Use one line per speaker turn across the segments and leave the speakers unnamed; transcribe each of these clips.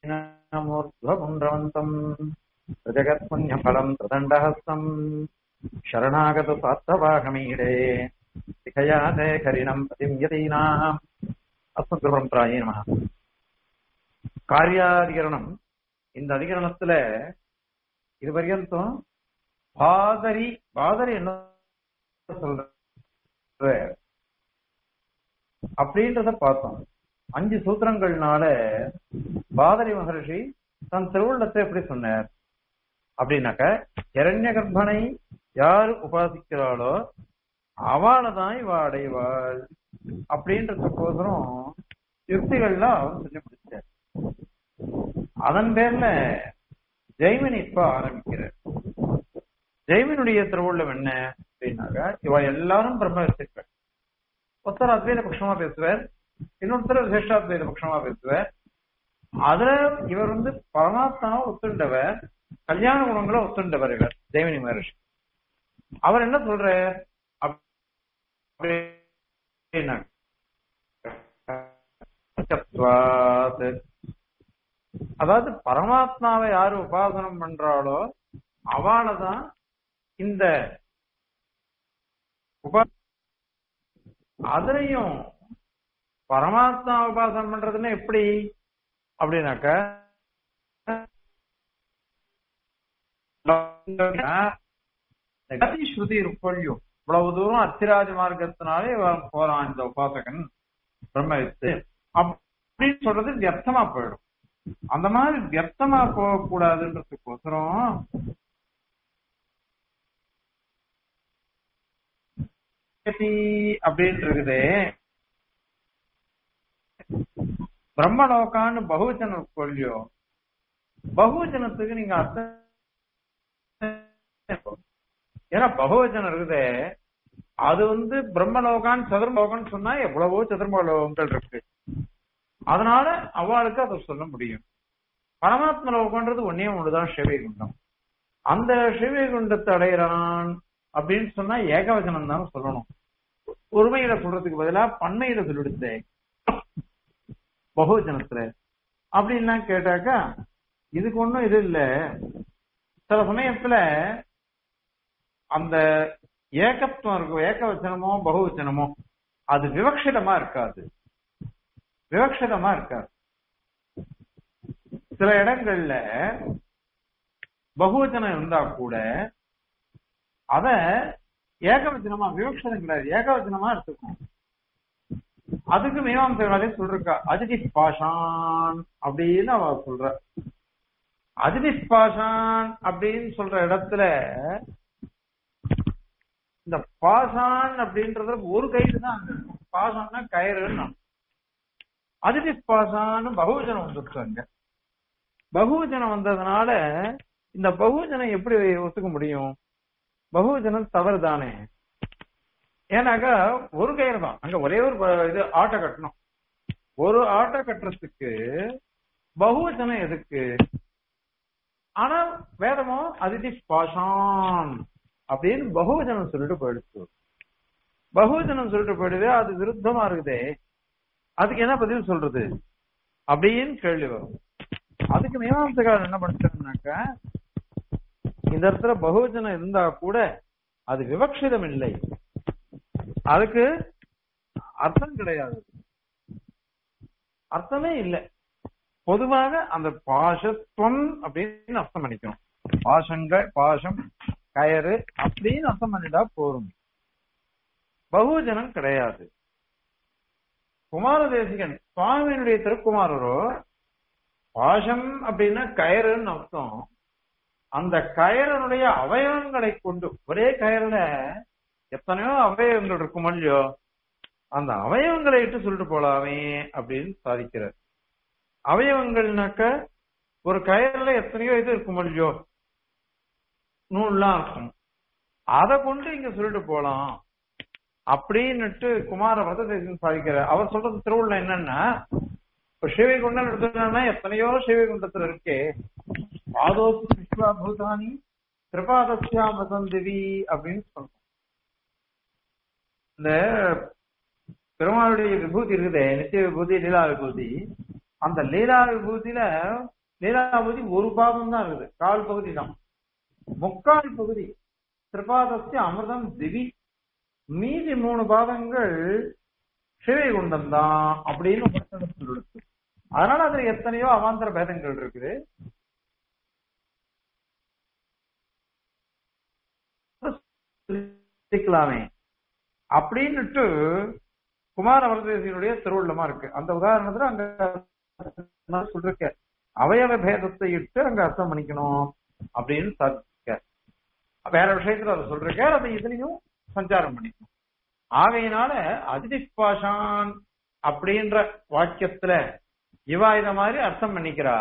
मूर्ध्वपुण्ड्रवन्तम् प्रजगत्पुण्यफलम् प्रदण्डहस्तम् शरणागतसात्तवाहमीडे शिखया ते करिणम् पतिम् यतीनाम् அஸ்மத்குருபரம்பராயே நம காரியாதிகரணம் இந்த அதிகரணத்துல இது பர்யந்தம் பாதரி பாதரி என்ன சொல்ற அப்படின்றத பார்த்தோம் அஞ்சு சூத்திரங்கள்னால பாதரி மகர்ஷி தன் திருவுள்ளத்தை எப்படி சொன்னார் அப்படின்னாக்க இரண்ய கர்ப்பனை யார் உபாசிக்கிறாளோ அவளைதான் இவ அடைவாள் அப்படின்றதுக்கோசரம் யுக்திகள்லாம் அவர் சொல்லி முடிச்சார் அதன் பேர்ல ஜெய்மின் இப்ப ஆரம்பிக்கிறார் ஜெய்மினுடைய திருவுள்ளம் என்ன அப்படின்னாக்கா இவ எல்லாரும் பிரம்ம விசிக்கள் ஒருத்தர் அத்வைத பட்சமா பேசுவார் இன்னொருத்தர் விசேஷாத்வைத பட்சமா பேசுவார் அதுல இவர் வந்து பரமாத்மாவை ஒத்துண்டவர் கல்யாண குணங்களை ஒத்துண்டவர் இவர் ஜெய்மினி மகர்ஷி அவர் என்ன சொல்ற அதாவது பரமாத்மாவை யாரு உபாசனம் பண்றாளோ அவளதான் இந்த உபா அதுலயும் பரமாத்மா உபாசனம் பண்றதுன்னா எப்படி அப்படின்னாக்க ஸ்ருதி இருப்பொழியும் இவ்வளவு தூரம் அத்திராஜ மார்க்கத்தினாலே போறான் இந்த உபாசகன் பிரம்மவித்து அப்படின்னு சொல்றது வியர்த்தமா போயிடும் அந்த மாதிரி வியர்த்தமா போகக்கூடாதுன்றதுக்கோசரம் அப்படின்னு இருக்குது பிரம்மலோகான்னு பகுவச்சனம் கொள்ளியோ பகுவச்சனத்துக்கு நீங்க அர்த்தம் ஏன்னா பகவச்சனம் இருக்குது அது வந்து பிரம்மலோகான் சதுர்லோகம்னு சொன்னா எவ்வளவோ சதுர்மலோகங்கள் இருக்கு அதனால அவளுக்கு அதை சொல்ல முடியும் பரமாத்ம லோகம்ன்றது ஒன்னே ஒண்ணுதான் சிவகுண்டம் அந்த சிவகுண்டத்தை அடையிறான் அப்படின்னு சொன்னா ஏகவச்சனம் தான் சொல்லணும் ஒருமையில சொல்றதுக்கு பதிலா பன்மையில சொல்லிடுச்சு பகுவச்சனத்துல அப்படின்னா கேட்டாக்கா இதுக்கு ஒண்ணும் இது இல்ல சில சமயத்துல அந்த ஏகத்துவம் இருக்கும் ஏகவச்சனமோ பகுவச்சனமோ அது விவக்ஷிதமா இருக்காது விவக்ஷிதமா இருக்காது சில இடங்கள்ல பகுவச்சனம் இருந்தா கூட அத ஏகவச்சனமா விவக்ஷதம் கிடையாது ஏகவச்சனமா எடுத்துக்கணும் அதுக்கு மீமாம்சர்களே சொல்றா அதிதி பாஷான் அப்படின்னு அவ சொல்ற அதிதி பாஷான் அப்படின்னு சொல்ற இடத்துல இந்த பாசான் அப்படின்றத ஒரு கயிறு தான் பாசான்னா கயிறுன்னு அதிதி பாசான்னு பகுஜனம் வந்துருக்காங்க பகுஜனம் வந்ததுனால இந்த பகுஜனம் எப்படி ஒத்துக்க முடியும் பகுஜனம் தவறு தானே ஏன்னாக்கா ஒரு கயிறு தான் அங்க ஒரே ஒரு இது ஆட்டை கட்டணும் ஒரு ஆட்டை கட்டுறதுக்கு பகுவச்சனம் எதுக்கு ஆனா வேதமோ அதிதி பாஷான் அப்படின்னு பகுவஜனம் சொல்லிட்டு போயிடுச்சு பகுவஜனம் சொல்லிட்டு போயிடுது அது விருத்தமா இருக்குதே அதுக்கு என்ன பதில் சொல்றது அப்படின்னு கேள்வி வரும் அதுக்கு மீமாம்சகாரர் என்ன பண்ணிட்டாருனாக்கா இந்த இடத்துல பகுவஜனம் இருந்தா கூட அது விவக்ஷிதம் இல்லை அதுக்கு அர்த்தம் கிடையாது அர்த்தமே இல்லை பொதுவாக அந்த பாசத்துவம் அப்படின்னு அர்த்தம் பண்ணிக்கணும் பாசங்கள் பாசம் கயறு அப்படின்னு அர்த்தம் பண்ணிட்டா போரும் பகுஜனம் கிடையாது குமார தேசிகன் சுவாமியினுடைய திருக்குமாரரோ பாசம் அப்படின்னா கயறுன்னு அர்த்தம் அந்த கயறனுடைய அவயவங்களை கொண்டு ஒரே கயறுல எத்தனையோ அவயவங்கள் இருக்கும் இல்லையோ அந்த அவயவங்களை இட்டு சொல்லிட்டு போலாமே அப்படின்னு சாதிக்கிறார் அவயவங்கள்னாக்க ஒரு கயறுல எத்தனையோ இது இருக்கும் இல்லையோ நூல்லாம் இருக்கும் அதை கொண்டு இங்க சொல்லிட்டு போலாம் அப்படின்னுட்டு குமார பததேசன் சாதிக்கிறார் அவர் சொல்றது திருவுள்ள என்னன்னா இப்ப சிவகுண்டம் எடுத்துட்டோம்னா எத்தனையோ சிவகுண்டத்துல இருக்கே பாதோசி விஸ்வா பூதானி திரிபாதசியா வசந்திவி அப்படின்னு சொல்றோம் இந்த பெருமாளுடைய விபூதி இருக்குதே நித்திய விபூதி லீலா விபூதி அந்த லீலா விபூதியில லீலா விபூதி ஒரு பாதம் தான் இருக்குது கால் பகுதி தான் முக்கால் பகுதி திரிபாதஸ்ய அமிர்தம் திவி மீதி மூணு பாதங்கள் சிவைகுண்டம் தான் அப்படின்னு உபநிஷதத்தில் இருக்கு அதனால அதுல எத்தனையோ அவாந்தர பேதங்கள் இருக்குது சிக்கலாமே அப்படின்னுட்டு குமார வரதேசியனுடைய திருவுள்ளமா இருக்கு அந்த உதாரணத்துல அங்க நான் சொல்லிருக்கேன் அவயவ பேதத்தை இட்டு அங்க அர்த்தம் பண்ணிக்கணும் அப்படின்னு சாதிக்க வேற விஷயத்துல அதை சொல்றேன் அதை இதுலயும் சஞ்சாரம் பண்ணிக்கணும் ஆகையினால அதிதிபாஷான் அப்படின்ற வாக்கியத்துல இவா இத மாதிரி அர்த்தம் பண்ணிக்கிறா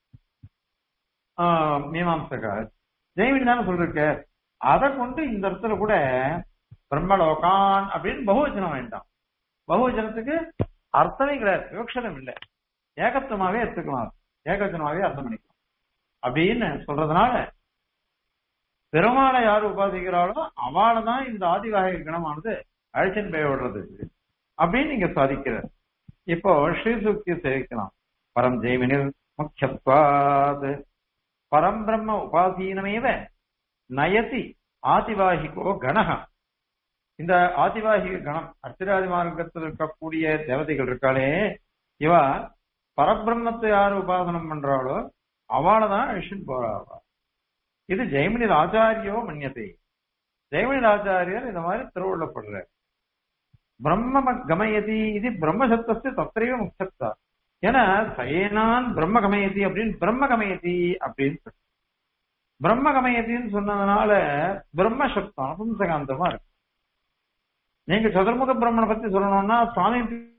ஆஹ் மீமாம்சகர் ஜெயமினி தானே சொல்லிருக்க அதை கொண்டு இந்த இடத்துல கூட பிரம்மலோகான் அப்படின்னு பகுவச்சனம் வேண்டாம் பகுவச்சனத்துக்கு அர்த்தமே கிடையாது விவக்ஷனம் இல்லை ஏகத்துவமாவே எடுத்துக்கலாம் ஏகத்துவமாவே அர்த்தம் பண்ணிக்கலாம் அப்படின்னு சொல்றதுனால பெருமாளை யார் உபாதிக்கிறாளோ அவளை தான் இந்த ஆதிவாக கணமானது அழைச்சின் பெய விடுறது அப்படின்னு நீங்க சாதிக்கிறார் இப்போ ஸ்ரீசுக்தியை தெரிவிக்கலாம் பரம் ஜெய்மினில் முக்கியத்வாத் பரம் பிரம்ம உபாசீனமேவ நயதி ஆதிவாகிகோ கணக இந்த ஆதிவாகிக கணம் அர்ச்சராதி மார்க்கத்தில் இருக்கக்கூடிய தேவதைகள் இருக்காளே இவ பரபிரம்மத்தை யார் உபாசனம் பண்றாளோ அவளை தான் அழிச்சுன்னு போறாவா இது ஜெயமனில் ஆச்சாரியோ மன்யத்தை ஜெயமனில் ஆச்சாரியர் இந்த மாதிரி திருவுள்ளப்படுற பிரம்ம கமயதி இது பிரம்மசப்தஸ்து தத்திரைவ முக்தத்தா ஏன்னா சயனான் பிரம்ம கமயதி அப்படின்னு பிரம்ம கமயதி அப்படின்னு சொல்லு. பிரம்ம கமயத்தின்னு சொன்னதுனால பிரம்ம சப்தம் அபும்சகாந்தமா இருக்கு நீங்க சதுர்முக பிரம்மனை பத்தி சொல்லணும்னா சுவாமி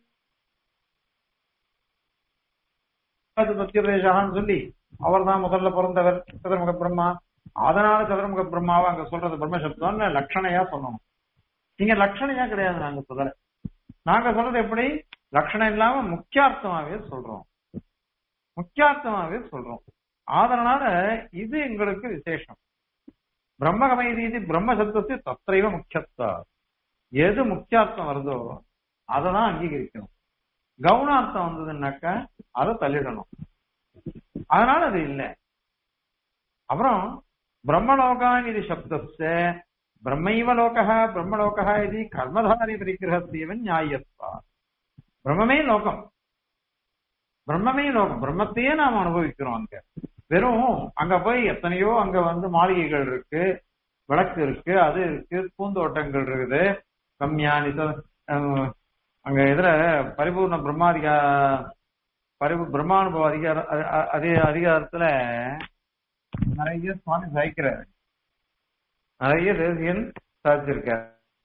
சத்யோபதேசான்னு சொல்லி அவர் தான் முதல்ல பிறந்தவர் சதுர்முக பிரம்மா அதனால சதுர்முக பிரம்மாவை அங்க சொல்றது பிரம்ம சப்தம்னு லட்சணையா சொல்லணும் நீங்க லட்சணையா கிடையாது நாங்க சொல்லல நாங்க சொல்றது எப்படி லட்சணம் இல்லாம முக்கியார்த்தமாவே சொல்றோம் முக்கியார்த்தமாவே சொல்றோம் அதனால இது எங்களுக்கு விசேஷம் பிரம்மகமை ரீதி பிரம்ம சப்தத்தை தத்தைவ முக்கியத்தா எது முக்கியார்த்தம் வருதோ அதை தான் அங்கீகரிக்கணும் கவுனார்த்தம் வந்ததுன்னாக்கா அதை தள்ளிடணும் அதனால அது இல்லை அப்புறம் பிரம்மலோகான் இது சப்தஸ்ய பிரம்மைவ லோகா பிரம்மலோகா இது கர்மதாரி பரிகிரகத்தேவன் நியாயத்வா பிரம்மமே லோகம் பிரம்மமே லோகம் பிரம்மத்தையே நாம் அனுபவிக்கிறோம் அங்க வெறும் அங்க போய் எத்தனையோ அங்க வந்து மாளிகைகள் இருக்கு விளக்கு இருக்கு அது இருக்கு பூந்தோட்டங்கள் இருக்குது கம்யானி அங்க இதுல பரிபூர்ண பிரம்மாதிகா பரிபு பிரம்மானுபவ அதிகார அ- அ- அதே அதிகாரத்துல நிறைய சுவாமி சாய்க்கிறார் நிறைய தேசியன் சாதிச்சிருக்கார்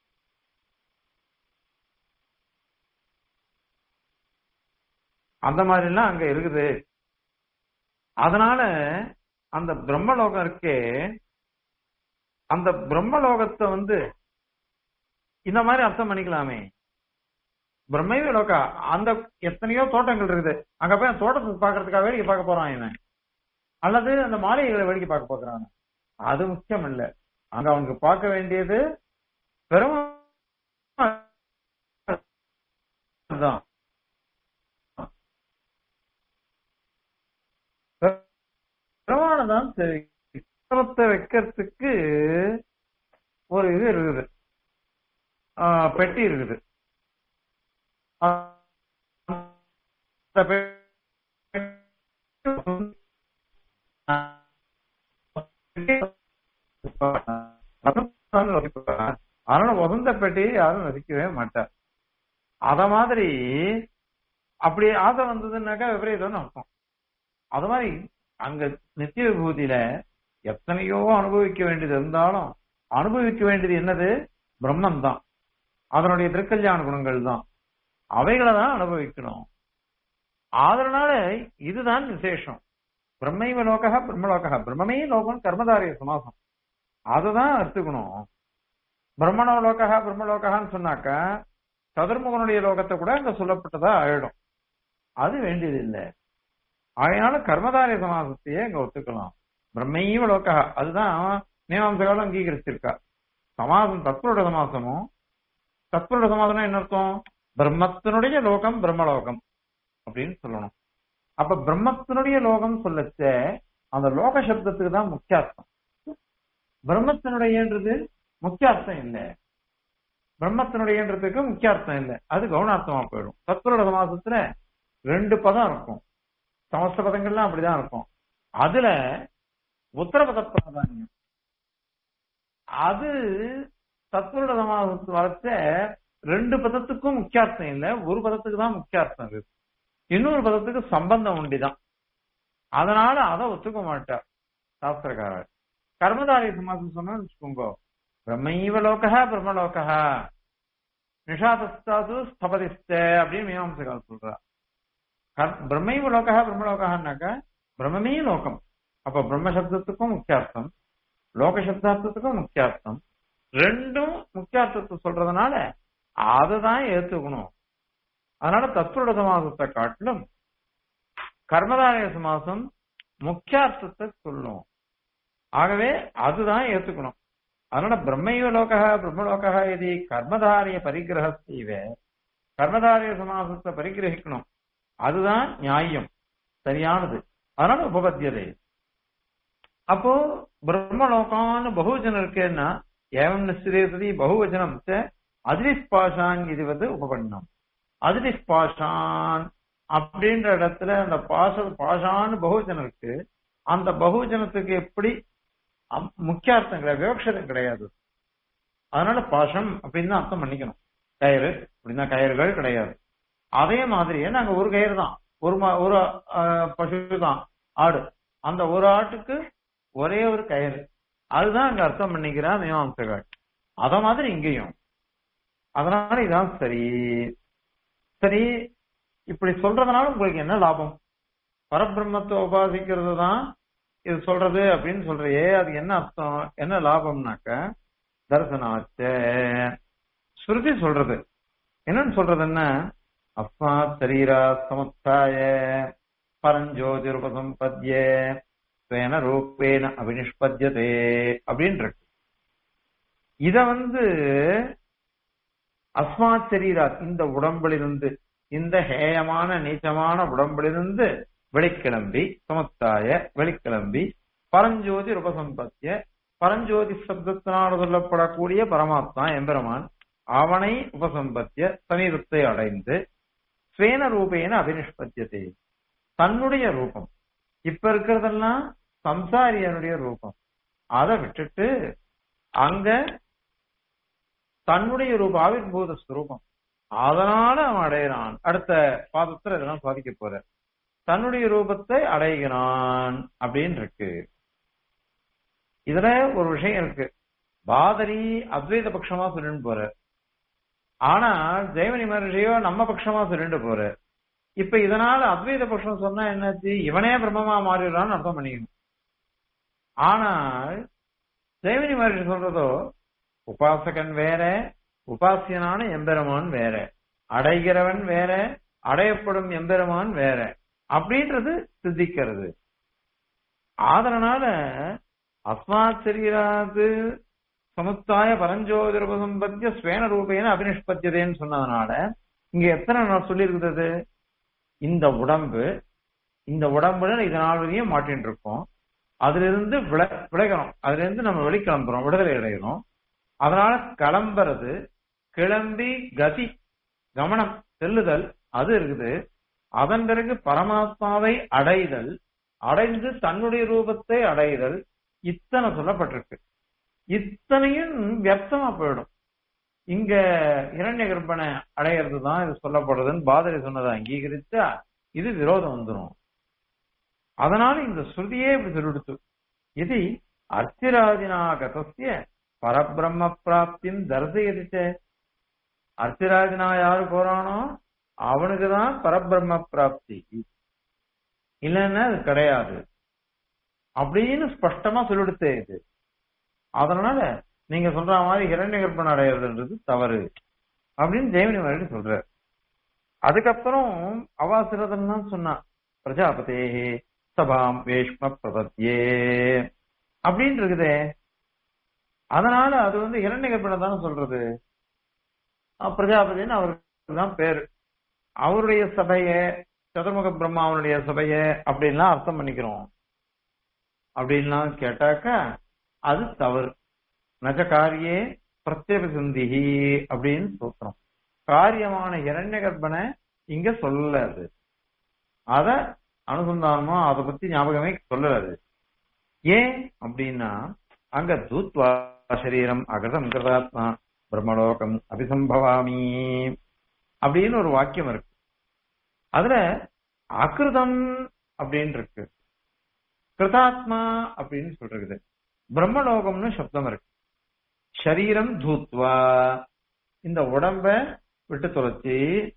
அந்த மாதிரி எல்லாம் அங்க இருக்குது அதனால அந்த பிரம்மலோகம் இருக்கே அந்த பிரம்மலோகத்தை வந்து இந்த மாதிரி அர்த்தம் பண்ணிக்கலாமே பிரம்மைவ லோகா அந்த எத்தனையோ தோட்டங்கள் இருக்குது அங்க போய் அந்த தோட்டத்தை பாக்குறதுக்காக வேடிக்கை பார்க்க போறான் இவன் அல்லது அந்த மாளிகைகளை வேடிக்கை பார்க்க போகிறான் அது முக்கியம் இல்ல அங்க அவனுக்கு பார்க்க வேண்டியது பெரும் தான் பெருமானை தான் சரி சித்திரத்தை வைக்கிறதுக்கு ஒரு இது இருக்குது ஆஹ் பெட்டி இருக்குது அந்த பெட்டி அதனால வசந்த பெட்டி யாரும் ரசிக்கவே மாட்டார் அத மாதிரி அப்படி ஆசை வந்ததுன்னாக்கா விபரீதம்னு அர்த்தம் அது மாதிரி அங்க நித்திய விபூதியில எத்தனையோ அனுபவிக்க வேண்டியது இருந்தாலும் அனுபவிக்க வேண்டியது என்னது பிரம்மன் தான் அதனுடைய திருக்கல்யாண குணங்கள் தான் அவைகளை தான் அனுபவிக்கணும் அதனால இதுதான் விசேஷம் பிரம்மைவ லோகா பிரம்மலோகா பிரம்மமே லோகம் கர்மதாரிய சமாசம் அததான் எடுத்துக்கணும் பிரம்மணோ லோகா பிரம்மலோகான்னு சொன்னாக்கா சதுர்முகனுடைய லோகத்தை கூட அங்க சொல்லப்பட்டதா ஆயிடும் அது வேண்டியது இல்லை அதனால கர்மதாரிய சமாசத்தையே அங்க ஒத்துக்கலாம் பிரம்மைவ லோகா அதுதான் மீமாம்சகாலம் அங்கீகரிச்சிருக்கா சமாசம் தத்புருட சமாசமும் தத்புருட சமாசம்னா என்ன அர்த்தம் பிரம்மத்தினுடைய லோகம் பிரம்மலோகம் அப்படின்னு சொல்லணும் அப்ப பிரம்மத்தினுடைய லோகம் சொல்லச்ச அந்த லோக சப்தத்துக்கு தான் முக்கியார்த்தம் பிரம்மத்தினுடையன்றது முக்கியார்த்தம் இல்லை பிரம்மத்தினுடையன்றதுக்கு முக்கியார்த்தம் இல்லை அது கவுனார்த்தமா போயிடும் தத்துவரோட சமாசத்துல ரெண்டு பதம் இருக்கும் சமஸ்த பதங்கள்லாம் அப்படிதான் இருக்கும் அதுல உத்தரபத பிராதானியம் அது தத்துவரோட சமாசத்து வளர்ச்ச ரெண்டு பதத்துக்கும் முக்கியார்த்தம் இல்லை ஒரு பதத்துக்கு தான் முக்கியார்த்தம் இருக்கு இன்னொரு பதத்துக்கு சம்பந்தம் உண்டிதான் அதனால அதை ஒத்துக்க மாட்டார் சாஸ்திரக்காரர் கர்மதாரி சமாசம் சொன்னா வச்சுக்கோங்க பிரம்மைவ லோகா பிரம்மலோகா நிஷாதஸ்தாது ஸ்தபதிஸ்த அப்படின்னு மீமாம்சகால் சொல்றா பிரம்மைவ லோகா பிரம்மலோகான்னாக்கா பிரம்மமே லோகம் அப்ப பிரம்ம சப்தத்துக்கும் முக்கியார்த்தம் லோக சப்தார்த்தத்துக்கும் முக்கியார்த்தம் ரெண்டும் முக்கியார்த்தத்தை சொல்றதுனால அதுதான் ஏத்துக்கணும் அதனால தத்துவ சமாசத்தை காட்டிலும் கர்மதாரய சமாசம் முக்கியார்த்தத்தை சொல்லும் ஆகவே அதுதான் ஏத்துக்கணும் அதனால பிரம்மைவ லோக பிரம்மலோக இது கர்மதாரிய பரிகிரக செய்வ கர்மதாரிய சமாசத்தை பரிகிரகிக்கணும் அதுதான் நியாயம் சரியானது அதனால உபபத்தியதை அப்போ பிரம்மலோகான்னு பகுவச்சனம் இருக்குன்னா ஏவம் நிச்சயதி பகுவச்சனம் அதிரிஸ்பாஷான் இது வந்து உபபண்ணம் அதிரிஸ்பாஷான் அப்படின்ற இடத்துல அந்த பாச பாஷான்னு பகுவச்சனம் இருக்கு அந்த பகுவச்சனத்துக்கு எப்படி முக்கியார்த்தம் கிடையாது விவக்ஷதம் கிடையாது அதனால பாஷம் அப்படின்னு தான் அர்த்தம் பண்ணிக்கணும் கயிறு அப்படின்னா கயிறுகள் கிடையாது அதே மாதிரியே நாங்க ஒரு கயிறு தான் ஒரு ஒரு பசு தான் ஆடு அந்த ஒரு ஆட்டுக்கு ஒரே ஒரு கயிறு அதுதான் அங்க அர்த்தம் பண்ணிக்கிறா மீமாம்சகள் அத மாதிரி இங்கேயும் அதனால இதான் சரி சரி இப்படி சொல்றதுனால உங்களுக்கு என்ன லாபம் பரபிரம்மத்தை உபாசிக்கிறது தான் இது சொல்றது அப்படின்னு சொல்றியே அது என்ன அர்த்தம் என்ன லாபம்னாக்க தரிசனாச்ச ஸ்ருதி சொல்றது என்னன்னு சொல்றது என்ன அஸ்மா சரீரா சமுத்தாய பரஞ்சோதிருபசம்பத்ய ஸ்வேன ரூபேன அபினிஷ்பத்தியதே அப்படின்னு இருக்கு இத வந்து அஸ்மாத் சரீரா இந்த உடம்பிலிருந்து இந்த ஹேயமான நீச்சமான உடம்பிலிருந்து வெளிக்கிளம்பி சமத்தாய வெளிக்கிளம்பி பரஞ்சோதி ரூபசம்பத்திய பரஞ்சோதி சப்தத்தினால் சொல்லப்படக்கூடிய பரமாத்மா எம்பெருமான் அவனை உபசம்பத்திய சமீபத்தை அடைந்து ஸ்வேன ரூபேன அபினிஷ்பத்தியதே தன்னுடைய ரூபம் இப்ப இருக்கிறதெல்லாம் சம்சாரியனுடைய ரூபம் அதை விட்டுட்டு அங்க தன்னுடைய ரூப ஆவிர்பூத ஸ்வரூபம் அதனால அவன் அடையிறான் அடுத்த பாதத்துல இதெல்லாம் சாதிக்க போற தன்னுடைய ரூபத்தை அடைகிறான் அப்படின்னு இருக்கு இதுல ஒரு விஷயம் இருக்கு பாதரி அத்வைத பட்சமா சொல்லிட்டு போற ஆனா ஜெயமணி மகர்ஷியோ நம்ம பட்சமா சொல்லிட்டு போற இப்ப இதனால அத்வைத பட்சம் சொன்னா என்னாச்சு இவனே பிரம்மமா மாறிடுறான்னு அர்த்தம் பண்ணிக்கணும் ஆனால் ஜெயமணி மகர்ஷி சொல்றதோ உபாசகன் வேற உபாசியனான எம்பெருமான் வேற அடைகிறவன் வேற அடையப்படும் எம்பெருமான் வேற அப்படின்றது சித்திக்கிறது அதனால அஸ்மாத் சரீராது சமுத்தாய பரஞ்சோதிரபசம்பத்திய ஸ்வேன ரூபேன அபினிஷ்பத்தியதேன்னு சொன்னதுனால இங்க எத்தனை நான் சொல்லியிருக்கிறது இந்த உடம்பு இந்த உடம்புல இதனால் வரையும் மாட்டின்னு இருக்கோம் அதுல இருந்து விளை விளைகிறோம் அதுல இருந்து நம்ம வெளிக்கிளம்புறோம் விடுதலை அடைகிறோம் அதனால கிளம்புறது கிளம்பி கதி கவனம் செல்லுதல் அது இருக்குது அதன் பிறகு பரமாத்மாவை அடைதல் அடைந்து தன்னுடைய ரூபத்தை அடைதல் இத்தனை சொல்லப்பட்டிருக்கு இத்தனையும் வியர்த்தமா போயிடும் இங்க இரண்ய கர்ப்பனை அடையிறது தான் இது சொல்லப்படுறதுன்னு பாதரி சொன்னதை அங்கீகரித்தா இது விரோதம் வந்துடும் அதனால இந்த ஸ்ருதியே இப்படி சொல்லிடுத்து இது அர்த்திராதினா கதசிய பரபிரம்ம பிராப்தியும் தரிசயதிச்சே அர்த்திராஜனா யாரு போறானோ அவனுக்குதான் பரபிரம்ம பிராப்தி இல்லைன்னா அது கிடையாது அப்படின்னு ஸ்பஷ்டமா சொல்லிடுத்தே இது அதனால நீங்க சொல்ற மாதிரி ஹிரண்ய கற்பனை அடையிறதுன்றது தவறு அப்படின்னு ஜெயமணி மறுபடி சொல்ற அதுக்கப்புறம் அவாசிரதன் சொன்னா பிரஜாபதே சபாம் வேஷ்ம பிரபத்தியே அப்படின்னு இருக்குதே அதனால அது வந்து இரண்ய கற்பனை தானே சொல்றது பிரஜாபதினு அவருக்கு தான் பேரு அவருடைய சபைய சதுர்முக பிரம்மாவனுடைய சபைய அப்படின்லாம் அர்த்தம் பண்ணிக்கிறோம் அப்படின்லாம் கேட்டாக்கா அது தவறு நஜ காரியே பிரத்யபிசந்திஹி அப்படின்னு சொல்றோம் காரியமான இரண்ய கர்ப்பனை இங்க சொல்லல அது அத அனுசந்தானமா அதை பத்தி ஞாபகமே சொல்லல அது ஏன் அப்படின்னா அங்க தூத்வா சரீரம் அகிருதம் கிருதாத்மா பிரம்மலோகம் அபிசம்பவாமி அப்படின்னு ஒரு வாக்கியம் இருக்கு அதுல அகிருதம் அப்படின்னு இருக்கு கிருதாத்மா அப்படின்னு சொல்றது பிரம்மலோகம்னு சப்தம் இருக்கு சரீரம் தூத்வா இந்த உடம்ப விட்டு தொலைச்சி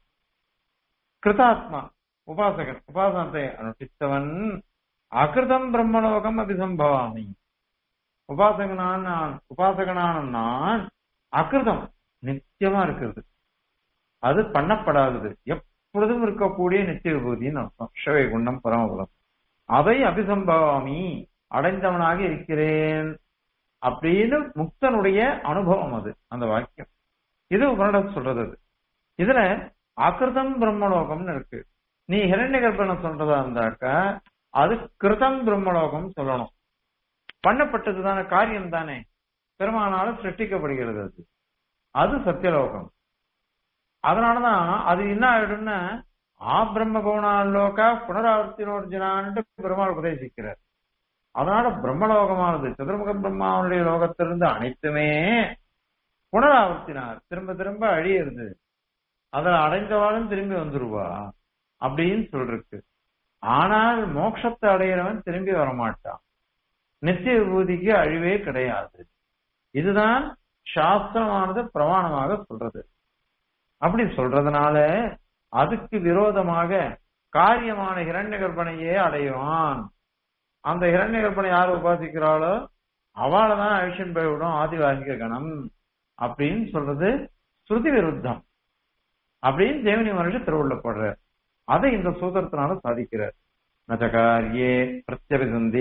கிருதாத்மா உபாசகன் உபாசனத்தை அனுஷ்டித்தவன் அகிருதம் பிரம்மலோகம் அபிசம்பவாமி உபாசகனான நான் உபாசகனான நான் அகிருதம் நித்தியமா இருக்கிறது அது பண்ணப்படாதது எப்பொழுதும் இருக்கக்கூடிய நித்திய விபூதின்னு அர்த்தம் சிவை குண்டம் பரமபலம் அதை அபிசம்பவாமி அடைந்தவனாக இருக்கிறேன் அப்படின்னு முக்தனுடைய அனுபவம் அது அந்த வாக்கியம் இது உபனிடம் சொல்றது அது இதுல அகிருதம் பிரம்மலோகம்னு இருக்கு நீ ஹிரண்ய கர்ப்பனை சொல்றதா இருந்தாக்கா அது கிருதம் பிரம்மலோகம் சொல்லணும் பண்ணப்பட்டது தானே காரியம் தானே பெருமானால சிருஷ்டிக்கப்படுகிறது அது அது சத்தியலோகம் அதனாலதான் அது என்ன ஆயிடும்னா ஆ பிரம்ம பவனாலோகா புனராவர்த்தினோர்ஜினான்ட்டு பெருமாள் உபதேசிக்கிறார் அதனால பிரம்மலோகமானது சதுர்முக பிரம்மாவனுடைய லோகத்திலிருந்து அனைத்துமே புனராவர்த்தினார் திரும்ப திரும்ப அழியிறது அதில் அடைந்தவாளும் திரும்பி வந்துருவா அப்படின்னு சொல்றது ஆனால் மோட்சத்தை அடையிறவன் திரும்பி வரமாட்டான் நித்திய விபூதிக்கு அழிவே கிடையாது இதுதான் சாஸ்திரமானது பிரமாணமாக சொல்றது அப்படி சொல்றதுனால அதுக்கு விரோதமாக காரியமான ஹிரண்ய கற்பனையே அடைவான் அந்த ஹிரண்ய கற்பனை யார் உபாசிக்கிறாளோ அவளை தான் அழிஷன் போய்விடும் ஆதிவாசிக கணம் அப்படின்னு சொல்றது ஸ்ருதி விருத்தம் அப்படின்னு தேவனி மனுஷ திருவுள்ள அதை இந்த சூத்திரத்தினால சாதிக்கிறார் நச்சகாரியே பிரத்யபிசந்தி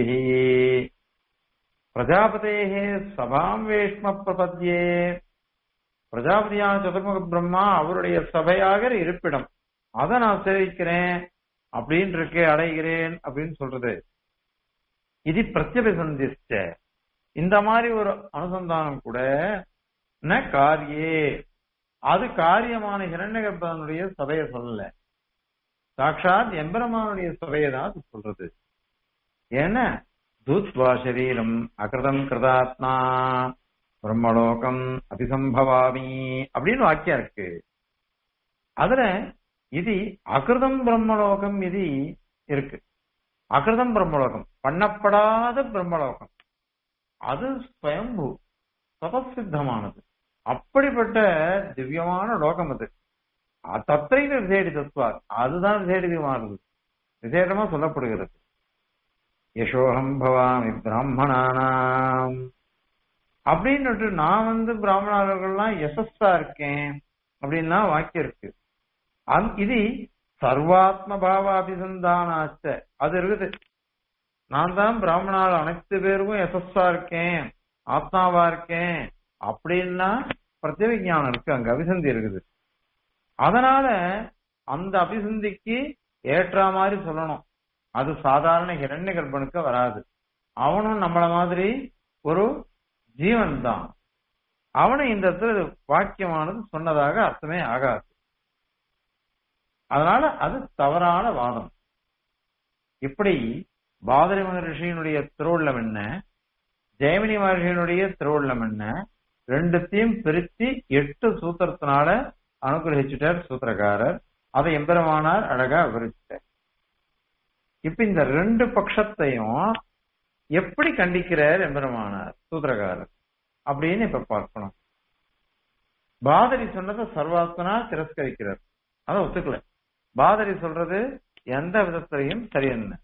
பிரஜாபதேகே சபாம் வேஷ்ம பிரபத்யே பிரஜாபதியான சதுர்முக பிரம்மா அவருடைய சபையாக இருப்பிடம் அதை நான் சேவிக்கிறேன் அப்படின்னு இருக்கே அடைகிறேன் அப்படின்னு சொல்றது இது பிரத்யபிசந்திச்ச இந்த மாதிரி ஒரு அனுசந்தானம் கூட ந காரியே அது காரியமான ஹிரண்யகர்ப்பனுடைய சபையை சொல்லல சாட்சாத் எம்பெருமானுடைய சபையை தான் அது சொல்றது ஏன்னா தூத்வா சரீரம் அகிருதம் கிருதாத்மா பிரம்மலோகம் அபிசம்பவாமி அப்படின்னு வாக்கியம் இருக்கு அதுல இது அகிருதம் பிரம்மலோகம் இது இருக்கு அகிருதம் பிரம்மலோகம் பண்ணப்படாத பிரம்மலோகம் அது ஸ்வயம்பு தபசித்தமானது அப்படிப்பட்ட திவ்யமான லோகம் அது தத்தைன்னு விசேடி தத்துவார் அதுதான் விசேடிதமானது விசேடமா சொல்லப்படுகிறது யசோகம் பவாமி பிராமணானாம் அப்படின்னுட்டு நான் வந்து பிராமணர்கள்லாம் யசஸ்தா இருக்கேன் அப்படின்லாம் வாக்கியம் இருக்கு இது சர்வாத்ம பாவாபிசந்தானாச்ச அது இருக்குது நான் தான் பிராமணால் அனைத்து பேருக்கும் யசஸ்தா இருக்கேன் ஆத்மாவா இருக்கேன் அப்படின்னா பிரத்யவிஜானம் இருக்கு அங்க அபிசந்தி இருக்குது அதனால அந்த அபிசந்திக்கு ஏற்ற மாதிரி சொல்லணும் அது சாதாரண ஹிரண்ய கர்ப்பனுக்கு வராது அவனும் நம்மள மாதிரி ஒரு ஜீவன் தான் அவனை இந்த இடத்துல வாக்கியமானது சொன்னதாக அர்த்தமே ஆகாது அதனால அது தவறான வாதம் இப்படி பாதரி மகரிஷியினுடைய திருவுள்ளம் என்ன ஜெயமினி மகர்ஷியினுடைய திருவுள்ளம் என்ன ரெண்டுத்தையும் பிரித்து எட்டு சூத்திரத்தினால அனுகிரகிச்சுட்டார் சூத்திரக்காரர் அதை எம்பெருமானார் அழகா விவரிச்சிட்டார் இப்ப இந்த ரெண்டு பட்சத்தையும் எப்படி கண்டிக்கிறார் எம்பெருமானார் சூத்திரக்காரர் அப்படின்னு இப்ப பார்க்கணும் பாதரி சொன்னதை சர்வாத்மனா திரஸ்கரிக்கிறார் அதை ஒத்துக்கல பாதரி சொல்றது எந்த விதத்திலையும் சரியென்ன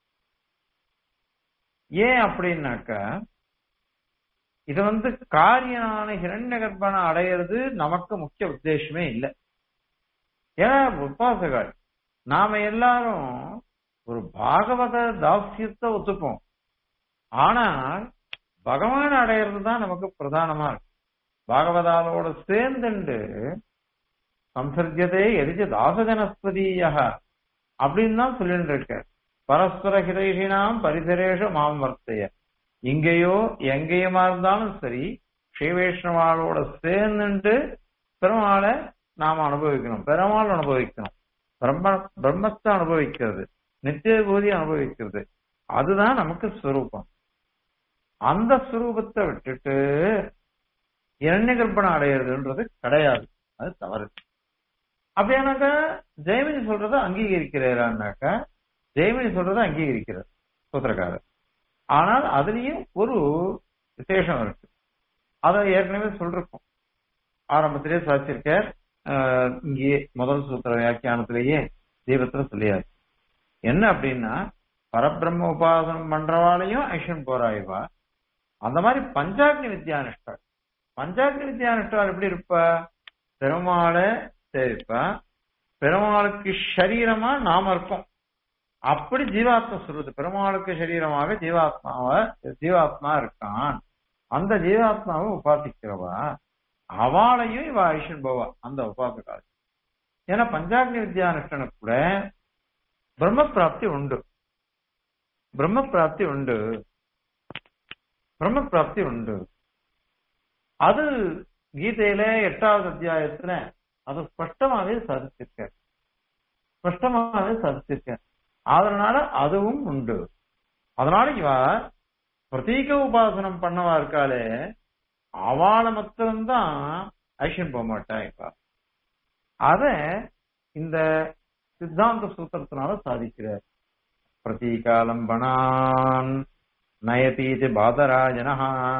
ஏன் அப்படின்னாக்கா இது வந்து காரியனான ஹிரண்ய கர்ப்பனை அடையிறது நமக்கு முக்கிய உத்தேசமே இல்லை ஏன்னா உபாசகால் நாம எல்லாரும் ஒரு பாகவத தாசியத்தை ஒத்துப்போம் ஆனால் பகவான் அடையிறது தான் நமக்கு பிரதானமா இருக்கு பாகவதாலோட சேர்ந்துண்டு சம்சர்ஜதே எரிஜ தாசஜனஸ்பதியா அப்படின்னு தான் சொல்லிட்டு இருக்க பரஸ்பர ஹிதைஷினாம் பரிசரேஷ மாம் வர்த்தைய இங்கேயோ எங்கேயுமா இருந்தாலும் சரி ஸ்ரீவைஷ்ணவாளோட சேர்ந்துட்டு பெருமாளை நாம அனுபவிக்கணும் பெருமாள் அனுபவிக்கணும் பிரம்ம பிரம்மத்தை அனுபவிக்கிறது நித்திய பூதி அனுபவிக்கிறது அதுதான் நமக்கு ஸ்வரூபம் அந்த ஸ்வரூபத்தை விட்டுட்டு இரண்ய கல்பனை அடையிறதுன்றது கிடையாது அது தவறு அப்படியானாக்கா ஜெயமினி சொல்றத அங்கீகரிக்கிறாரான்னாக்கா ஜெயமினி சொல்றத அங்கீகரிக்கிறார் சூத்திரக்காரர் ஆனால் அதுலயும் ஒரு விசேஷம் இருக்கு அதை ஏற்கனவே சொல்றோம் ஆரம்பத்திலேயே சாதிச்சிருக்கார் ஆஹ் இங்கே முதல் சூத்திர வியாக்கியானத்திலேயே தீபத்துல சொல்லியாரு என்ன அப்படின்னா பரபிரம்ம உபாசனம் பண்றவாளையும் ஐஷன் போராய்வா அந்த மாதிரி பஞ்சாக்னி வித்யானுஷ்டாள் பஞ்சாக்னி வித்யானுஷ்டாள் எப்படி இருப்பா பெருமாளை சேவிப்பா பெருமாளுக்கு சரீரமா நாம இருக்கோம் அப்படி ஜீவாத்மா சொல்றது பெருமாளுக்கு சரீரமாக ஜீவாத்மாவை ஜீவாத்மா இருக்கான் அந்த ஜீவாத்மாவை உபாசிக்கிறவா அவளையும் இவ ஐஷன் போவா அந்த உபாசகால் ஏன்னா பஞ்சாக்னி வித்யானுஷ்டனுக்கு கூட பிரம்ம பிராப்தி உண்டு பிரம்ம பிராப்தி உண்டு பிரம்ம பிராப்தி உண்டு அது கீதையில எட்டாவது அத்தியாயத்துல அது ஸ்பஷ்டமாவே சாதிச்சிருக்க ஸ்பஷ்டமாவே சாதிச்சிருக்க அதனால அதுவும் உண்டு அதனால இவ பிரதீக உபாசனம் பண்ணவா இருக்காளே அவளை மாத்திரம்தான் ஐஷன் போக மாட்டா இப்ப அத இந்த சித்தாந்த சூத்திரத்தினால சாதிக்கிறார் பிரதீகாலம்பனான் நயதீதி பாதராஜன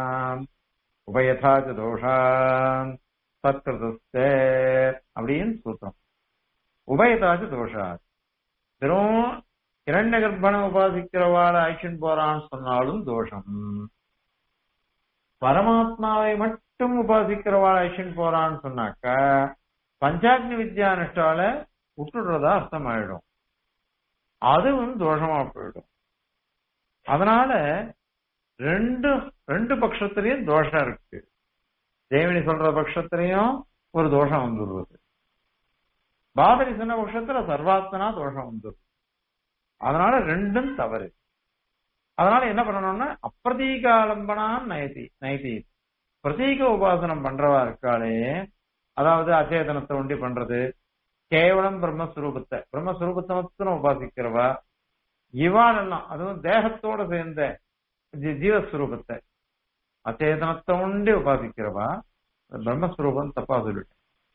உபயதாச்ச தோஷான் சத்கிருதஸ்த அப்படின்னு சூத்திரம் உபயதாச்ச தோஷா வெறும் இரண்ய கர்ப்பனை உபாசிக்கிறவாள ஐஷன் போறான்னு சொன்னாலும் தோஷம் பரமாத்மாவை மட்டும் உபாசிக்கிறவாள ஐஷன் போறான்னு சொன்னாக்க பஞ்சாக்னி வித்யா நிஷ்டால விட்டுடுறதா அர்த்தம் ஆயிடும் அதுவும் தோஷமா போயிடும் அதனால ரெண்டு ரெண்டு பட்சத்திலையும் தோஷம் இருக்கு தேவினி சொல்ற பட்சத்திலையும் ஒரு தோஷம் வந்துடுறது பாதரி சொன்ன பட்சத்துல சர்வாத்மனா தோஷம் வந்துடும் அதனால ரெண்டும் தவறு அதனால என்ன பண்ணணும்னா அப்பிரதீகாலம்பனா நயதி நயதி பிரதீக உபாசனம் பண்றவா இருக்காளே அதாவது அச்சேதனத்தை ஒண்டி பண்றது கேவலம் பிரம்மஸ்வரூபத்தை பிரம்மஸ்வரூபத்தை மட்டும் உபாசிக்கிறவா இவாளெல்லாம் அதுவும் தேகத்தோட சேர்ந்த ஜீ- ஜீவஸ்வரூபத்தை அச்சேதனத்தை உண்டி உபாசிக்கிறவா பிரம்மஸ்வரூபம் தப்பா சொல்லிட்டு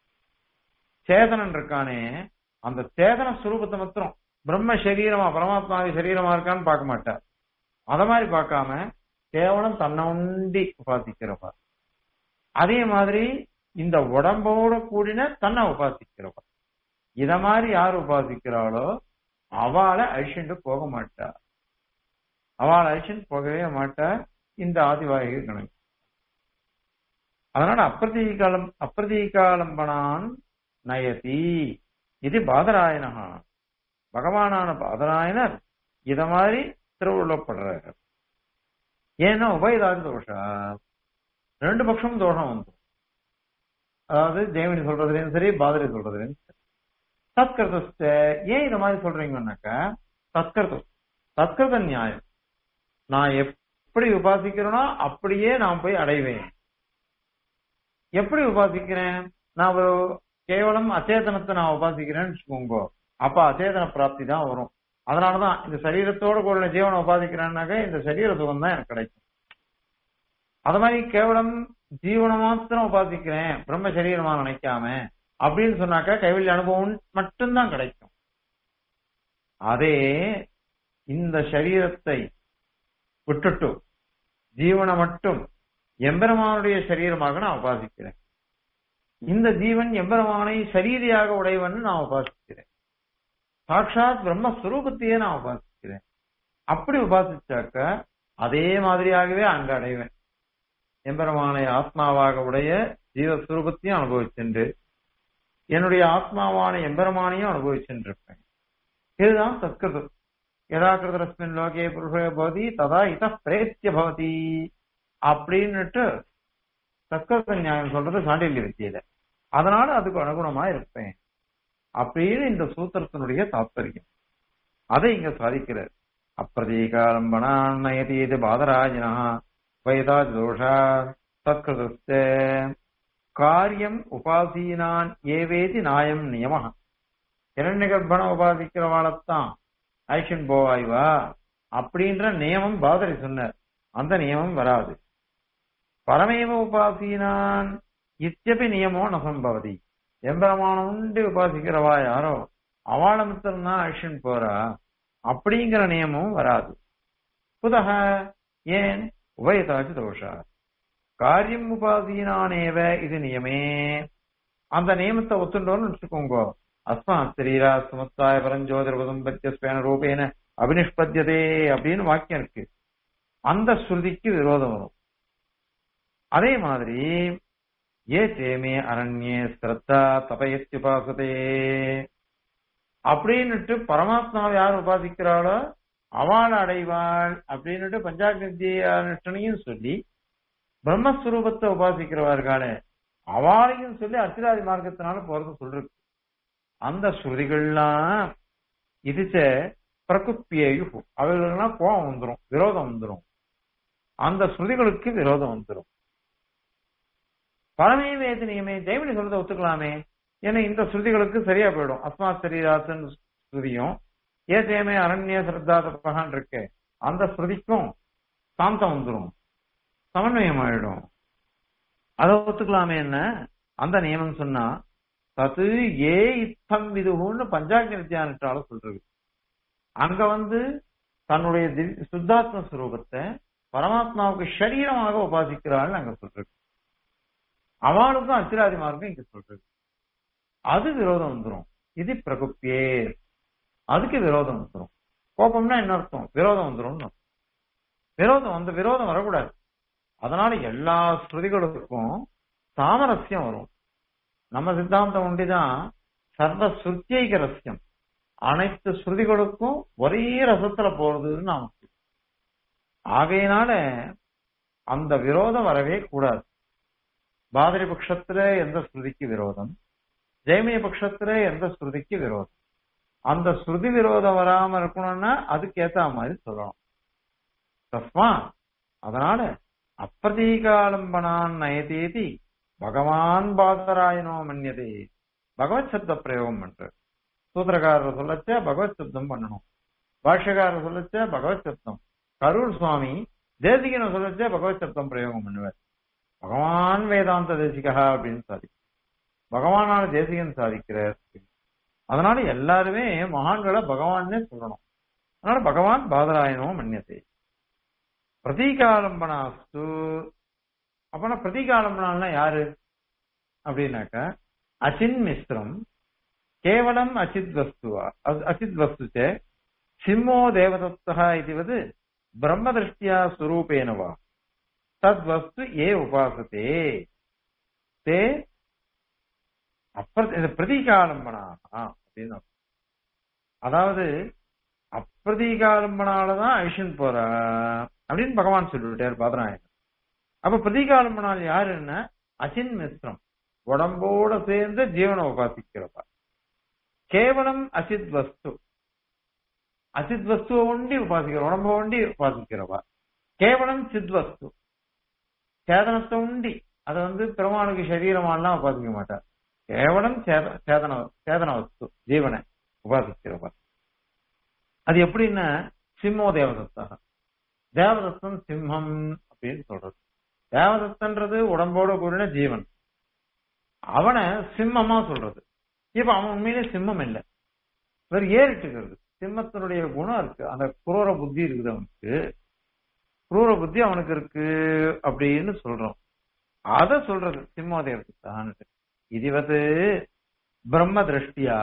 சேதனன் இருக்கானே அந்த சேதன ஸ்வரூபத்தை மாத்திரம் பிரம்ம சரீரமா பரமாத்மாவி சரீரமா இருக்கான்னு பார்க்க மாட்டார் அத மாதிரி பார்க்காம கேவலம் தன்னை உண்டி உபாசிக்கிறவா அதே மாதிரி இந்த உடம்போட கூடின தன்னை உபாசிக்கிறவா இத மாதிரி யார் உபாசிக்கிறாளோ அவளை அழிச்சுட்டு போக மாட்டா அவளை அழிச்சுட்டு போகவே மாட்டா இந்த ஆதிவாகிக கணக்கு அதனால அப்பிரதீகாலம் அப்பிரதீகாலம்பனான் நயதி இது பாதராயனகா பகவானான பாதராயனர் இத மாதிரி திருவுள்ளப்படுறாரு ஏன்னா உபயதாதி தோஷா ரெண்டு பட்சமும் தோஷம் வந்து அதாவது தேவனி சொல்றதுலயும் சரி பாதரி சொல்றதுலயும் சரி தத்கிருத ஏன் இத மாதிரி சொல்றீங்கன்னாக்கா தத்கிருதம் தத்கிருத நியாயம் நான் எப்படி உபாசிக்கிறேனோ அப்படியே நான் போய் அடைவேன் எப்படி உபாசிக்கிறேன் நான் ஒரு கேவலம் அச்சேதனத்தை நான் உபாசிக்கிறேன்னு வச்சுக்கோங்க அப்ப அச்சேதன பிராப்தி தான் வரும் அதனாலதான் இந்த சரீரத்தோட கூட ஜீவனை உபாதிக்கிறேன்னாக்க இந்த சரீர சுகம் தான் எனக்கு கிடைக்கும் அது மாதிரி கேவலம் ஜீவனை மாத்திரம் உபாசிக்கிறேன் பிரம்ம சரீரமா நினைக்காம அப்படின்னு சொன்னாக்கா கைவல்ய அனுபவம் மட்டும்தான் கிடைக்கும் அதே இந்த சரீரத்தை விட்டுட்டு ஜீவனை மட்டும் எம்பெருமானுடைய சரீரமாக நான் உபாசிக்கிறேன் இந்த ஜீவன் எம்பெருமானை சரீரியாக உடையவன் நான் உபாசிக்கிறேன் சாட்சாத் பிரம்மஸ்வரூபத்தையே நான் உபாசிக்கிறேன் அப்படி உபாசிச்சாக்க அதே மாதிரியாகவே அங்க அடைவேன் எம்பெருமானை ஆத்மாவாக உடைய ஜீவஸ்வரூபத்தையும் அனுபவிச்சென்று என்னுடைய ஆத்மாவான எம்பெருமானையும் அனுபவிச்சென்றிருப்பேன் இதுதான் சத்கிருதம் யதா கிருதரஸ்மின் லோகே புருஷே பவதி ததா இத பிரேத்திய பவதி அப்படின்னுட்டு சத்கிருத நியாயம் சொல்றது சாண்டில்ய வித்தியில அதனால அதுக்கு அனுகுணமா இருப்பேன் அப்படின்னு இந்த சூத்திரத்தினுடைய தாத்பரியம் அதை இங்க சாதிக்கிறார் அப்பிரதீகாலம்பனான் நயதி இது பாதராஜினா வைதாஜ் தோஷா தத்கிருதஸ்த காரியம் உபாசீனான் ஏவேதி நாயம் நியம இரண்ய கர்ப்பண உபாசிக்கிறவாளத்தான் ஐஷன் போவாய்வா அப்படின்ற நியமம் பாதரி சொன்னார் அந்த நியமம் வராது பரமேவ உபாசீனான் இத்தியபி நியமோ நசம்பவதி எம்பெருமானம் உண்டு உபாசிக்கிறவா யாரோ அவள மித்திரம்தான் ஐஷன் போறா அப்படிங்கிற நியமமும் வராது புதக ஏன் உபயதாச்சு தோஷா காரியம் உபாசீனானேவ இது நியமே அந்த நியமத்தை ஒத்துண்டோன்னு வச்சுக்கோங்க அஸ்மாத் சரீரா சுமத்தாய பரஞ்சோதிரபதம் பத்தியஸ்வேன ரூபேன அபினிஷ்பத்தியதே அப்படின்னு வாக்கியம் இருக்கு அந்த ஸ்ருதிக்கு விரோதம் வரும் அதே மாதிரி ஏ சேமே அரண்யே ஸ்ரத்தா தபயத்யுபாசதே அப்படின்னுட்டு பரமாத்மாவை யார் உபாசிக்கிறாளோ அவள் அடைவாள் அப்படின்னுட்டு பஞ்சாக்னிஷ்டனையும் சொல்லி பிரம்மஸ்வரூபத்தை உபாசிக்கிறவர்களே அவளையும் சொல்லி அர்ச்சிராதி மார்க்கத்தினால போறது சொல்றது அந்த ஸ்ருதிகள்லாம் இதுச்ச பிரகுப்பியேயு அவைகள்லாம் கோபம் வந்துடும் விரோதம் வந்துடும் அந்த ஸ்ருதிகளுக்கு விரோதம் வந்துடும் பரமே வேதனியமே ஜெயமணி சொல்றதை ஒத்துக்கலாமே ஏன்னா இந்த ஸ்ருதிகளுக்கு சரியா போயிடும் அஸ்மாத் சரீராசன் ஸ்ருதியும் ஏ ஜெயமே அரண்ய சிரத்தா தப்பகான் இருக்கு அந்த ஸ்ருதிக்கும் சாந்தம் வந்துடும் சமன்வயம் ஆயிடும் அதை ஒத்துக்கலாமே என்ன அந்த நியமம் சொன்னா தத்து ஏ இத்தம் விதுகுன்னு பஞ்சாக்னி நித்தியானிட்டால சொல்றது அங்க வந்து தன்னுடைய திவ்- சுத்தாத்ம ஸ்வரூபத்தை பரமாத்மாவுக்கு சரீரமாக உபாசிக்கிறாள் அங்க சொல்றது அவளுக்கும் அச்சிராதிமாருக்கும் இங்க சொல்றது அது விரோதம் வந்துரும் இது பிரகுப்பியே அதுக்கு விரோதம் வந்துரும் கோபம்னா என்ன அர்த்தம் விரோதம் வந்துரும் விரோதம் அந்த விரோதம் வரக்கூடாது அதனால எல்லா ஸ்ருதிகளுக்கும் சாமரஸ்யம் வரும் நம்ம சித்தாந்தம் ஒண்டிதான் சர்வ சுத்தியைக ரசியம் அனைத்து ஸ்ருதிகளுக்கும் ஒரே ரசத்துல போறதுன்னு நாம சொல்றோம். ஆகையினால அந்த விரோதம் வரவே கூடாது பாதிரி பட்சத்துல எந்த ஸ்ருதிக்கு விரோதம் ஜெயமய பட்சத்துல எந்த ஸ்ருதிக்கு விரோதம் அந்த ஸ்ருதி விரோதம் வராம இருக்கணும்னா அதுக்கு ஏத்த மாதிரி சொல்லணும் தஸ்மா அதனால அப்பிரதீகாலம்பனான் நயதேதி பகவான் பாதராயனோ மன்யதே பகவத் சப்த பிரயோகம் பண்ற சூத்திரக்காரர் சொல்லச்ச பகவத் சப்தம் பண்ணணும் பாஷ்யக்காரர் சொல்லச்ச பகவத் சப்தம் கரூர் சுவாமி தேசிகனை சொல்லச்ச பகவத் சப்தம் பிரயோகம் பண்ணுவார் பகவான் வேதாந்த தேசிகா அப்படின்னு சாதி பகவானான தேசிகன் சாதிக்கிறார் அதனால எல்லாருமே மகான்களை பகவான்னே சொல்லணும் அதனால பகவான் பாதராயனோ மன்யதே பிரதீகாலம்பனாஸ்து அப்பனா பிரதீகாலம்பனால்னா யாரு அப்படின்னாக்க அச்சின் மிஸ்ரம் கேவலம் அச்சித் வஸ்துவா அ- அச்சித் வஸ்து சே சிம்மோ தேவதத்தா இதுவது பிரம்மதிருஷ்டியா ஸ்வரூபேன வா தத் வஸ்து ஏ உபாசத்தே தே அப்பிர இது பிரதீகாலம்பனா அப்படின்னு அர்த்தம். அதாவது அப்பிரதீகாலம்பனாலதான் ஐஷன் போறா அப்படின்னு பகவான் சொல்லிவிட்டார் பாதராயணன் அப்ப பிரதீகாலம்பனால் யாருன்னா அச்சின் மிஸ்ரம் உடம்போட சேர்ந்து ஜீவனை உபாசிக்கிறவா கேவலம் அசித் வஸ்து அசித் வஸ்துவை ஒண்டி உபாசிக்கிற உடம்ப ஒண்டி உபாசிக்கிறவா கேவலம் சித் வஸ்து சேதனத்தை உண்டி அதை வந்து பெருமாளுக்கு சரீரமாலாம் உபாசிக்க மாட்டார் கேவலம் சேத- சேதன சேதன வஸ்து ஜீவனை உபாசிக்கிறவா அது எப்படின்னா சிம்மோ தேவதத்தா தேவதத்தன் சிம்மம் அப்படின்னு சொல்றது தேவதத்தன்றது உடம்போட கூடின ஜீவன் அவனை சிம்மமா சொல்றது இப்ப அவன் உண்மையிலே சிம்மம் இல்லை வேற ஏறிட்டுக்கிறது சிம்மத்தினுடைய குணம் இருக்கு அந்த குரூர புத்தி இருக்குது அவனுக்கு குரூர புத்தி அவனுக்கு இருக்கு அப்படின்னு சொல்றோம் அத சொல்றது சிம்மோதயத்தான் இதுவது பிரம்ம திருஷ்டியா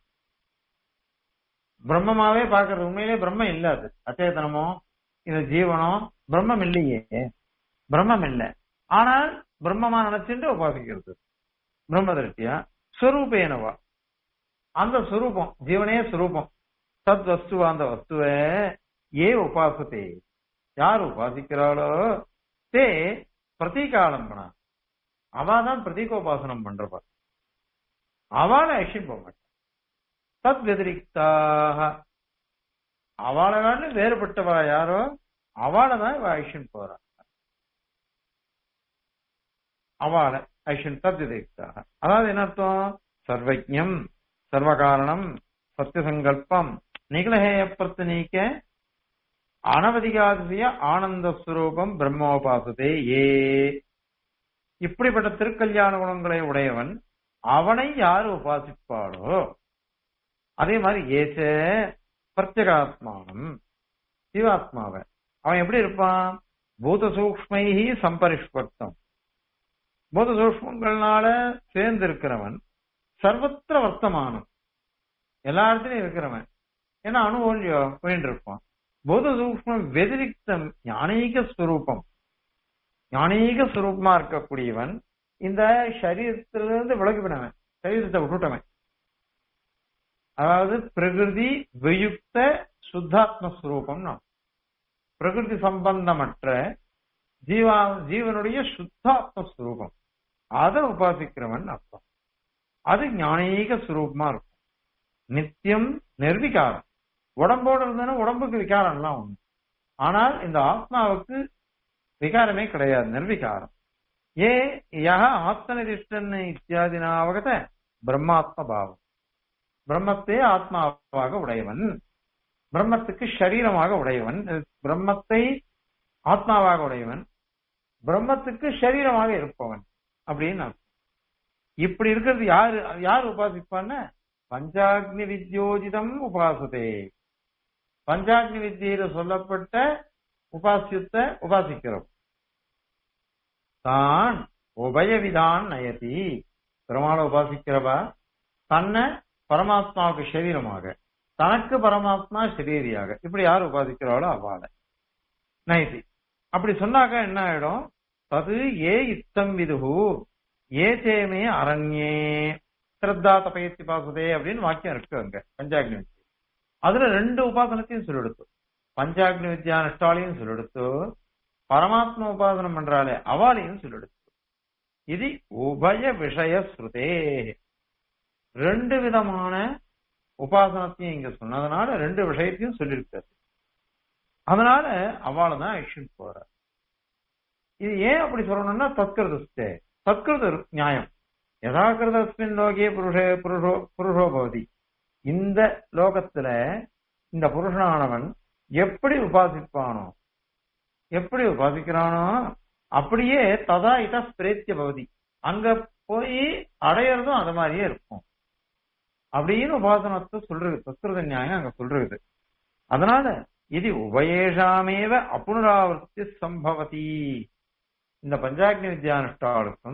பிரம்மமாவே பாக்குறது உண்மையிலே பிரம்மம் இல்ல அது அச்சேதனமோ இந்த ஜீவனோ பிரம்மம் இல்லையே பிரம்மம் இல்லை ஆனால் பிரம்மமா நினைச்சுட்டு உபாசிக்கிறது பிரம்ம திருஷ்டியா ஸ்வரூபேனவா அந்த ஸ்வரூபம் ஜீவனே ஸ்வரூபம் தத் வஸ்துவா அந்த வஸ்துவை ஏ உபாசத்தே யார் உபாசிக்கிறாளோ தே பிரதீகாலம்பனா அவாதான் பிரதீகோபாசனம் பண்றவா அவளை ஆக்ஷன் போக மாட்டான் தத் வெதிரிக்தாக அவளை காட்டிலும் வேறுபட்டவா யாரோ அவளை தான் இவ ஐஷன் போறா அவளை ஐஷன் தத்யுதேக்தாக அதாவது என்ன அர்த்தம் சர்வஜம் சர்வகாரணம் சத்தியசங்கல்பம் நிகழஹேய பிரத்தனீக்க அனவதிகாதிய ஆனந்த ஸ்வரூபம் பிரம்மோபாசதே ஏ இப்படிப்பட்ட திருக்கல்யாண குணங்களை உடையவன் அவனை யார் உபாசிப்பாளோ அதே மாதிரி ஏச பிரத்யகாத்மானம் ஜீவாத்மாவை அவன் எப்படி இருப்பான் பூத சூக்ஷ்மைஹி சம்பரிஷ்பக்தம் பூத சூக்ஷ்மங்கள்னால சேர்ந்து இருக்கிறவன் சர்வத்திர வர்த்தமானம் எல்லா இடத்துலயும் இருக்கிறவன் ஏன்னா அணுவோல்யோ போயிட்டு இருப்பான் பூத சூக்ஷ்மம் வெதிரிக்தம் ஞானீக ஸ்வரூபம் ஞானீக ஸ்வரூபமா இருக்கக்கூடியவன் இந்த சரீரத்திலிருந்து விலகிவிடவன் சரீரத்தை விட்டுட்டவன் அதாவது பிரகிருதி வியுக்த சுத்தாத்ம ஸ்வரூபம் பிரகிருதி சம்பந்தமற்ற ஜீவா ஜீவனுடைய சுத்தாத்ம ஸ்வரூபம் அதை உபாசிக்கிறவன் அர்த்தம் அது ஞானீக ஸ்வரூபமா இருக்கும் நித்தியம் நிர்விகாரம் உடம்போடு இருந்ததுன்னா உடம்புக்கு விகாரம் எல்லாம் உண்டு ஆனால் இந்த ஆத்மாவுக்கு விகாரமே கிடையாது நிர்விகாரம் ஏ யக ஆத்மநிதிஷ்டன் இத்தியாதினா அவகத பிரம்மாத்ம பாவம் பிரம்மத்தே ஆத்மாவாக உடையவன் பிரம்மத்துக்கு சரீரமாக உடையவன் பிரம்மத்தை ஆத்மாவாக உடையவன் பிரம்மத்துக்கு சரீரமாக இருப்பவன் அப்படின்னு அர்த்தம். இப்படி இருக்கிறது யாரு யார் உபாசிப்பான்னு பஞ்சாக்னி வித்யோஜிதம் உபாசதே பஞ்சாக்னி வித்தியில சொல்லப்பட்ட உபாசியத்தை உபாசிக்கிறோம் தான் உபயவிதான் நயதி பெருமாளை உபாசிக்கிறவா தன்னை பரமாத்மாவுக்கு சரீரமாக தனக்கு பரமாத்மா சரீரியாக இப்படி யார் உபாசிக்கிறாளோ அவ்வாள நைதி அப்படி சொன்னாக்க என்ன ஆயிடும் தது ஏ இத்தம் விதுகு ஏ தேமே அரண்யே ஸ்ரத்தா தபயத்தி பாசுதே அப்படின்னு வாக்கியம் இருக்கு அங்க பஞ்சாக்னி வித்யா அதுல ரெண்டு உபாசனத்தையும் சொல்லிடுத்து பஞ்சாக்னி வித்யா நஷ்டாலையும் சொல்லிடுத்து பரமாத்மா உபாசனம் பண்றாளே அவாளையும் சொல்லிடுத்து இது உபய விஷய ஸ்ருதே ரெண்டு விதமான உபாசனத்தையும் இங்க சொன்னதுனால ரெண்டு விஷயத்தையும் சொல்லியிருக்காரு அதனால அவளை தான் ஐஷன் போற இது ஏன் அப்படி சொல்லணும்னா தத்கிருதஸ்தே தத்கிருத நியாயம் யதாகிருதஸ்மின் லோகே புருஷ புருஷோ புருஷோ பவதி இந்த லோகத்துல இந்த புருஷனானவன் எப்படி உபாசிப்பானோ எப்படி உபாசிக்கிறானோ அப்படியே ததா இத பிரேத்திய பவதி அங்க போய் அடையறதும் அது மாதிரியே இருக்கும் அப்படின்னு உபாசனத்தை சொல்றது தத்கிருத நியாயம் அங்க சொல்றது அதனால இது உபயேஷாமேவ அப்புனராவர்த்தி சம்பவதி இந்த பஞ்சாக்னி வித்யானுஷ்டாளுக்கும்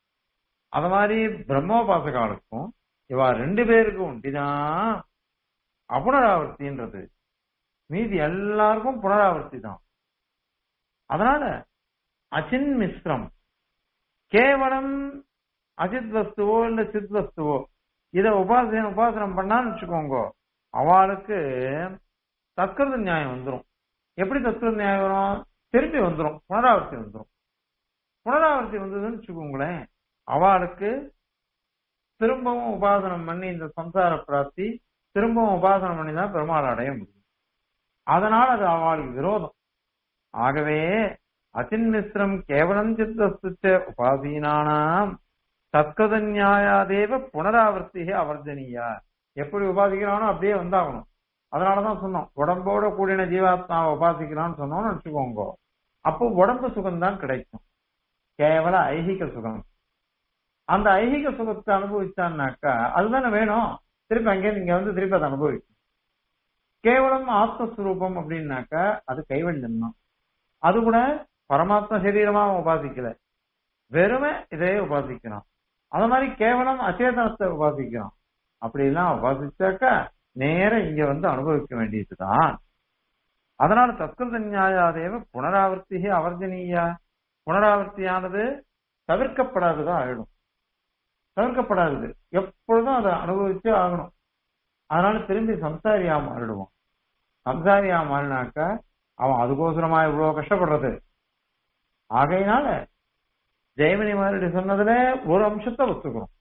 அது மாதிரி பிரம்மோபாசகாலுக்கும் இவா ரெண்டு பேருக்கும் உண்டிதான் அப்புனராவர்த்தின்றது மீதி எல்லாருக்கும் புனராவர்த்தி தான் அதனால அச்சின் மிஸ்ரம் கேவலம் அஜித் வஸ்துவோ இல்ல சித் வஸ்துவோ இத உபாசன உபாசனம் பண்ணான்னு வச்சுக்கோங்க அவளுக்கு தத்கிருத நியாயம் வந்துரும் எப்படி தத்கிருத நியாயம் வரும் திரும்பி வந்துரும் புனராவர்த்தி வந்துரும் புனராவர்த்தி வந்ததுன்னு வச்சுக்கோங்களேன் அவளுக்கு திரும்பவும் உபாசனம் பண்ணி இந்த சம்சார பிராப்தி திரும்பவும் உபாசனம் பண்ணி தான் பெருமாள் அடைய முடியும் அதனால அது அவளுக்கு விரோதம் ஆகவே அச்சின்மிஸ்ரம் கேவலம் சித்தஸ்துச்ச உபாசீனானாம் தத்கத நியாயாதேவ புனராவர்த்திகே அவர்ஜனியா எப்படி உபாசிக்கிறானோ அப்படியே வந்தாகணும் அதனாலதான் சொன்னோம் உடம்போட கூடின ஜீவாத்மாவை உபாசிக்கிறான்னு சொன்னோம்னு வச்சுக்கோங்க அப்போ உடம்பு சுகம் தான் கிடைக்கும் கேவல ஐகிக சுகம் அந்த ஐகிக சுகத்தை அனுபவிச்சான்னாக்கா அதுதானே வேணும் திருப்பி அங்கே நீங்க வந்து திருப்பி அதை அனுபவிக்கும் கேவலம் ஆத்மஸ்வரூபம் அப்படின்னாக்கா அது கைவல்யம் தான் அது கூட பரமாத்ம சரீரமா அவன் உபாசிக்கல வெறுமை இதே உபாசிக்கிறான் அது மாதிரி கேவலம் அச்சேதனத்தை உபாசிக்கிறான் அப்படி எல்லாம் உபாசிச்சாக்கா நேர இங்க வந்து அனுபவிக்க வேண்டியதுதான் அதனால தத்கிருத நியாயாதேவ புனராவர்த்திகே அவர்ஜனீயா புனராவர்த்தியானது தவிர்க்கப்படாததா ஆயிடும் தவிர்க்கப்படாதது எப்பொழுதும் அதை அனுபவிச்சு ஆகணும் அதனால திரும்பி சம்சாரியா மாறிடுவான் சம்சாரியா மாறினாக்கா அவன் அதுக்கோசரமா இவ்வளவு கஷ்டப்படுறது ஆகையினால ஜெயமணி மாதிரி சொன்னதுல ஒரு அம்சத்தை ஒத்துக்கிறோம்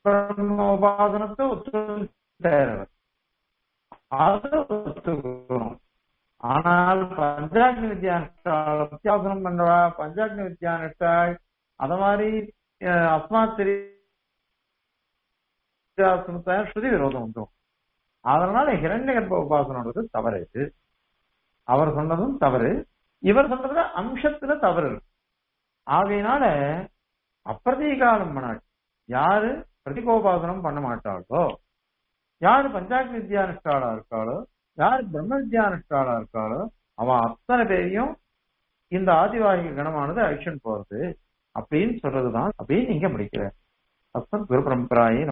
பிரம்ம உபாசனத்தை ஒத்துட்டார் அது ஒத்துக்கணும் ஆனால் பஞ்சாக்னி வித்யானுஷ்டால் வித்தியாசனம் பண்றவா பஞ்சாக்னி வித்யானுஷ்டால் அத மாதிரி அஹ், அஸ்மாத் தெரியாசனத்தை ஸ்ருதி விரோதம் வந்துடும் அதனால ஹிரண்ய கர்ப்ப உபாசனோடது தவறு இது அவர் சொன்னதும் தவறு இவர் சொல்றதுல அம்சத்துல தவறு இருக்கு ஆகையினால அப்பிரதீகாலம் பண்ணாள் யாரு பிரதிகோபாசனம் பண்ண மாட்டாளோ யாரு பஞ்சாக்னி வித்யானுஷ்டாளா இருக்காளோ யார் பிரம்ம வித்யானுஷ்டாளா இருக்காளோ அவ அத்தனை பேரையும் இந்த ஆதிவாகிக கணமானது அழிச்சுன்னு போறது அப்படின்னு சொல்றதுதான் அப்படின்னு நீங்க முடிக்கிற அஸ்மத் குரு பரம்பராயே